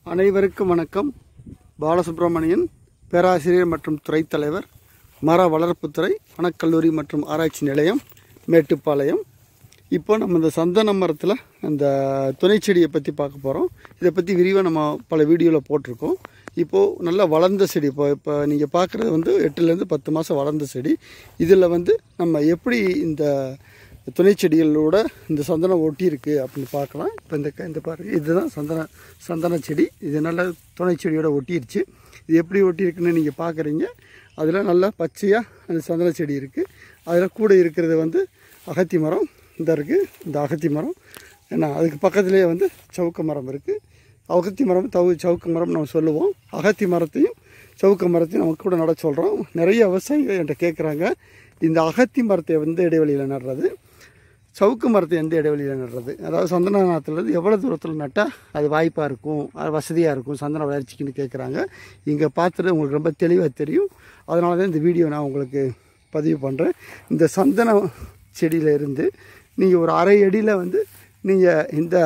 அனைவருக்கும் வணக்கம் பாலசுப்ரமணியன் பேராசிரியர் மற்றும் துறைத் தலைவர் மர வளர்ப்புத்துறை வனக்கல்லூரி மற்றும் ஆராய்ச்சி நிலையம் மேட்டுப்பாளையம் இப்போ நம்ம இந்த சந்தன மரத்தில் அந்த துணை செடியை பற்றி பார்க்க போகிறோம் இதை பற்றி விரிவாக நம்ம பல வீடியோவில் போட்டிருக்கோம் இப்போது நல்லா வளர்ந்த செடி இப்போ இப்போ நீங்கள் பார்க்குறது வந்து எட்டுலேருந்து பத்து மாதம் வளர்ந்த செடி இதில் வந்து நம்ம எப்படி இந்த துணை செடிகளோட இந்த சந்தனம் ஒட்டி இருக்கு அப்படின்னு பார்க்கலாம் இப்போ இந்த க- இந்த பாருங்க இதுதான் சந்தன சந்தன செடி இது நல்லா துணை செடியோட ஒட்டிருச்சு இது எப்படி ஒட்டியிருக்குன்னு நீங்கள் பார்க்குறீங்க அதில் நல்லா பச்சையாக அந்த சந்தன செடி இருக்குது அதில் கூட இருக்கிறது வந்து அகத்தி மரம் இந்த இருக்குது இந்த அகத்தி மரம் ஏன்னா அதுக்கு பக்கத்துலேயே வந்து சவுக்க மரம் இருக்குது அகத்தி மரம் தவு சவுக்கு மரம் நம்ம சொல்லுவோம் அகத்தி மரத்தையும் சவுக்க மரத்தையும் நம்ம கூட நட சொல்கிறோம் நிறைய விவசாயிகள் என்கிட்ட கேட்குறாங்க இந்த அகத்தி மரத்தை எந்த இடைவெளியில் நடுறது சவுக்கு மரத்தை எந்த இடைவெளியில் நடுறது அதாவது சந்தன மரத்துலேருந்து எவ்வளோ தூரத்தில் நட்டால் அது வாய்ப்பாக இருக்கும் அது வசதியாக இருக்கும் சந்தன வளர்ச்சிக்குன்னு கேட்குறாங்க இங்கே பார்த்துட்டு உங்களுக்கு ரொம்ப தெளிவாக தெரியும் அதனால தான் இந்த வீடியோ நான் உங்களுக்கு பதிவு பண்ணுறேன் இந்த சந்தன செடியில இருந்து நீங்கள் ஒரு அரை அடியில் வந்து நீங்கள் இந்த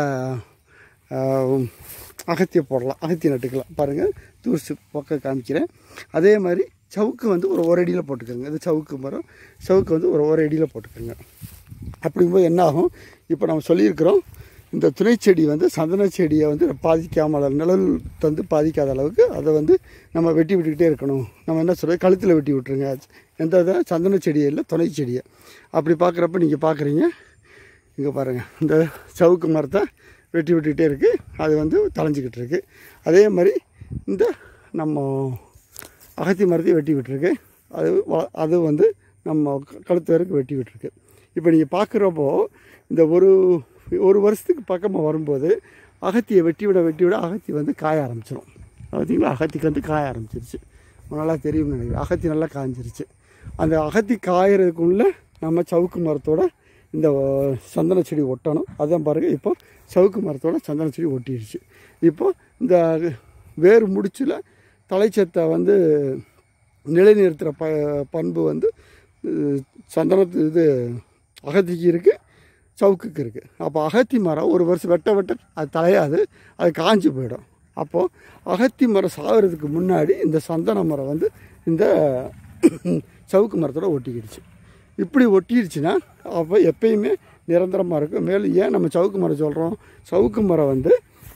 ஆஹ், அகத்தியை போடலாம் அகத்தியை நட்டுக்கலாம் பாருங்கள் தூர்ச்சி பக்கம் காமிக்கிறேன் அதே மாதிரி சவுக்கு வந்து ஒரு ஒரு அடியில் போட்டுக்கோங்க இது சவுக்கு மரம் சவுக்கு வந்து ஒரு ஒரு அடியில் போட்டுக்கோங்க அப்படிங்கும்போது என்ன ஆகும் இப்போ நம்ம சொல்லியிருக்கிறோம் இந்த துணை செடி வந்து சந்தன செடியை வந்து பாதிக்காமல் நிழல் தந்து பாதிக்காத அளவுக்கு அதை வந்து நம்ம வெட்டி விட்டுக்கிட்டே இருக்கணும் நம்ம என்ன சொல்கிறது கழுத்தில் வெட்டி விட்டுருங்க எந்த இதை சந்தன செடியை இல்லை துணை செடியை அப்படி பார்க்குறப்ப நீங்கள் பார்க்குறீங்க இங்கே பாருங்கள் இந்த சவுக்கு மரத்தை வெட்டி விட்டுக்கிட்டே இருக்குது அது வந்து தளைஞ்சிக்கிட்டு இருக்குது அதே மாதிரி இந்த நம்ம அகத்தி மரத்தையும் வெட்டி விட்டுருக்கு அது வ- அது வந்து நம்ம க- கழுத்து வரைக்கும் வெட்டி விட்டுருக்கு இப்போ நீங்கள் பார்க்குறப்போ இந்த ஒரு ஒரு வருஷத்துக்கு பக்கமாக வரும்போது அகத்தியை வெட்டி விட வெட்டி விட அகத்தி வந்து காய ஆரம்பிச்சிடும் பார்த்தீங்களா அகத்திக்கு வந்து காய ஆரம்பிச்சிருச்சு நல்லா தெரியும்னு நினைக்கிறேன் அகத்தி நல்லா காய்ஞ்சிருச்சு அந்த அகத்தி காயறதுக்குள்ள நம்ம சவுக்கு மரத்தோட இந்த சந்தன செடி ஒட்டணும் அதான் பாருங்கள் இப்போ சவுக்கு மரத்தோட சந்தன செடி ஒட்டிடுச்சு இப்போ இந்த வேர் முடிச்சில் தலைச்சத்தை வந்து நிலைநிறுத்துகிற ப பண்பு வந்து அஹ், சந்தனத்து இது அகத்திக்கு இருக்குது சவுக்குக்கு இருக்குது அப்போ அகத்தி மரம் ஒரு வருஷம் வெட்ட வெட்ட அது தலையாது அது காஞ்சு போயிடும் அப்போது அகத்தி மரம் சாகிறதுக்கு முன்னாடி இந்த சந்தன மரம் வந்து இந்த சவுக்கு மரத்தோட ஒட்டிக்கிடுச்சு இப்படி ஒட்டிடுச்சுன்னா அப்போ எப்பயுமே நிரந்தரமாக இருக்கும் மேலும் ஏன் நம்ம சவுக்கு மரம் சொல்கிறோம் சவுக்கு மரம் வந்து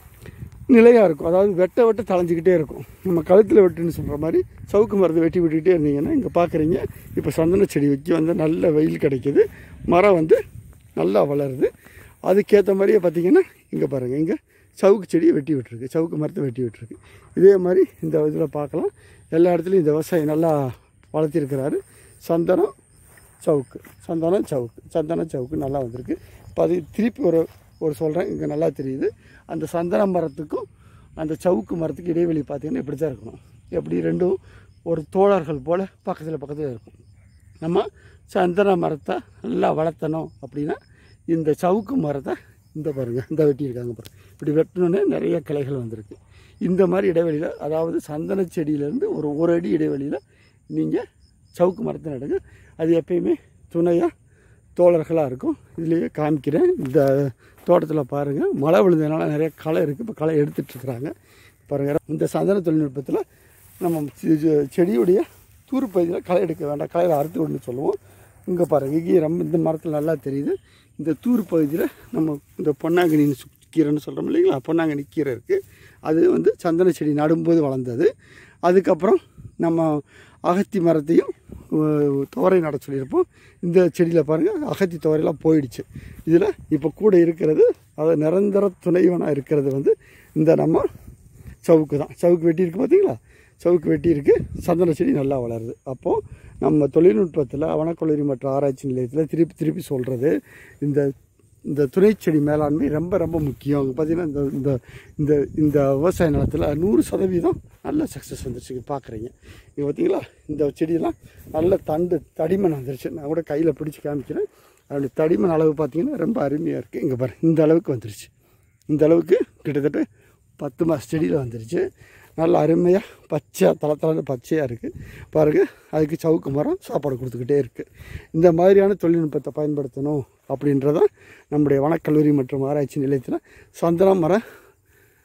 நிலையாக இருக்கும் அதாவது வெட்ட வெட்ட தளைஞ்சிக்கிட்டே இருக்கும் நம்ம கழுத்தில் வெட்டுன்னு சொல்கிற மாதிரி சவுக்கு மரத்தை வெட்டி விட்டுக்கிட்டே இருந்தீங்கன்னா இங்கே பார்க்குறீங்க இப்போ சந்தன செடி வைக்க வந்து நல்ல வெயில் கிடைக்குது மரம் வந்து நல்லா வளருது அதுக்கேற்ற மாதிரியே பார்த்தீங்கன்னா இங்கே பாருங்கள் இங்கே சவுக்கு செடியை வெட்டி விட்டுருக்கு சவுக்கு மரத்தை வெட்டி விட்டுருக்கு இதே மாதிரி இந்த இதில் பார்க்கலாம் எல்லா இடத்துலையும் இந்த விவசாயி நல்லா வளர்த்திருக்கிறாரு சந்தனம் சவுக்கு சந்தனம் சவுக்கு சந்தன சவுக்கு நல்லா வந்திருக்கு இப்போ அது திருப்பி ஒரு ஒரு சொல்கிறேன் இங்கே நல்லா தெரியுது அந்த சந்தன மரத்துக்கும் அந்த சவுக்கு மரத்துக்கு இடைவெளி பார்த்தீங்கன்னா இப்படி தான் இருக்கணும் எப்படி ரெண்டும் ஒரு தோழர்கள் போல் பக்கத்தில் பக்கத்தில் இருக்கும் நம்ம சந்தன மரத்தை நல்லா வளர்த்தணும் அப்படின்னா இந்த சவுக்கு மரத்தை இந்த பாருங்கள் இந்த வெட்டியிருக்காங்க பாருங்க இப்படி வெட்டினோன்னே நிறைய கிளைகள் வந்திருக்கு இந்த மாதிரி இடைவெளியில் அதாவது சந்தன செடியிலேருந்து ஒரு ஒரு அடி இடைவெளியில் நீங்கள் சவுக்கு மரத்தை நடுங்க அது எப்பயுமே துணையாக தோழர்களாக இருக்கும் இதுலேயே காமிக்கிறேன் இந்த தோட்டத்தில் பாருங்கள் மழை விழுந்ததுனால நிறைய களை இருக்குது இப்போ களை எடுத்துட்ருக்குறாங்க பாருங்கள் இந்த சந்தன தொழில்நுட்பத்தில் நம்ம செ- செ- செடியுடைய தூர் பகுதியில் களை எடுக்க வேண்டாம் களையில் அறுத்து விடணும்னு சொல்லுவோம் இங்கே பாருங்கள் இங்கே ரொம்ப இந்த மரத்தில் நல்லா தெரியுது இந்த தூர் பகுதியில் நம்ம இந்த பொன்னாங்கண்ணி சு- கீரைன்னு சொல்கிறோம் இல்லைங்களா பொன்னாங்கண்ணி கீரை இருக்குது அது வந்து சந்தன செடி நடும்போது வளர்ந்தது அதுக்கப்புறம் நம்ம அகத்தி மரத்தையும் அஹ், துவரை நட சொல்லியிருப்போம் இந்த செடியில் பாருங்கள் அகத்தி துவரையெல்லாம் போயிடுச்சு இதில் இப்போ கூட இருக்கிறது அது நிரந்தர துணைவனாக இருக்கிறது வந்து இந்த நம்ம சவுக்கு தான் சவுக்கு வெட்டி இருக்கு பார்த்தீங்களா சவுக்கு வெட்டி இருக்கு சந்தன செடி நல்லா வளருது அப்போது நம்ம தொழில்நுட்பத்தில் வனக்கல்லூரி மற்றும் ஆராய்ச்சி நிலையத்தில் திருப்பி திருப்பி சொல்கிறது இந்த இந்த துணை செடி மேலாண்மை ரொம்ப ரொம்ப முக்கியம் அங்கே பார்த்தீங்கன்னா இந்த இந்த இந்த இந்த விவசாய நிலத்தில் நூறு சதவீதம் நல்ல சக்ஸஸ் வந்துருச்சு பார்க்குறீங்க இங்கே பார்த்தீங்களா இந்த செடியெல்லாம் நல்ல தண்டு தடிமன் வந்துருச்சு நான் கூட கையில் பிடிச்சி காமிக்கிறேன் அதோடைய தடிமன் அளவு பார்த்தீங்கன்னா ரொம்ப அருமையாக இருக்குது இங்கே பாரு இந்த அளவுக்கு வந்துருச்சு இந்த அளவுக்கு கிட்டத்தட்ட பத்து மாத செடியில் வந்துருச்சு நல்ல அருமையாக பச்சையாக தலை தலை பச்சையாக இருக்குது பாருங்கள் அதுக்கு சவுக்கு மரம் சாப்பாடு கொடுத்துக்கிட்டே இருக்குது இந்த மாதிரியான தொழில்நுட்பத்தை பயன்படுத்தணும் அப்படின்றதான் நம்முடைய வனக்கல்லூரி மற்றும் ஆராய்ச்சி நிலையத்தில் சந்தன மர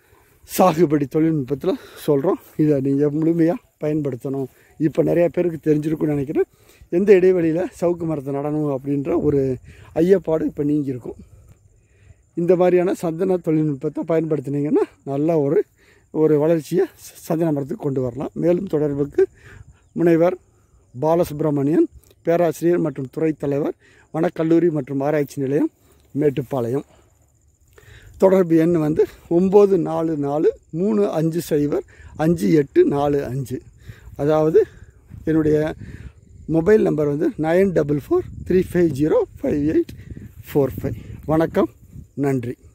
சாகுபடி தொழில்நுட்பத்தில் சொல்கிறோம் இதை நீங்கள் முழுமையாக பயன்படுத்தணும் இப்போ நிறையா பேருக்கு தெரிஞ்சிருக்கும்னு நினைக்கிறேன் எந்த இடைவெளியில் சவுக்கு மரத்தை நடணும் அப்படின்ற ஒரு ஐயப்பாடு இப்போ நீங்கியிருக்கும் இந்த மாதிரியான சந்தன தொழில்நுட்பத்தை பயன்படுத்தினீங்கன்னா நல்ல ஒரு ஒரு வளர்ச்சியை ச- சந்தன மரத்துக்கு கொண்டு வரலாம் மேலும் தொடர்புக்கு முனைவர் பாலசுப்ரமணியன் பேராசிரியர் மற்றும் துறைத் தலைவர் வனக்கல்லூரி மற்றும் ஆராய்ச்சி நிலையம் மேட்டுப்பாளையம் தொடர்பு எண் வந்து ஒம்பது நாலு நாலு மூணு அஞ்சு சைபர் அஞ்சு எட்டு நாலு அஞ்சு அதாவது என்னுடைய மொபைல் நம்பர் வந்து nine double four three five zero five eight four five வணக்கம் நன்றி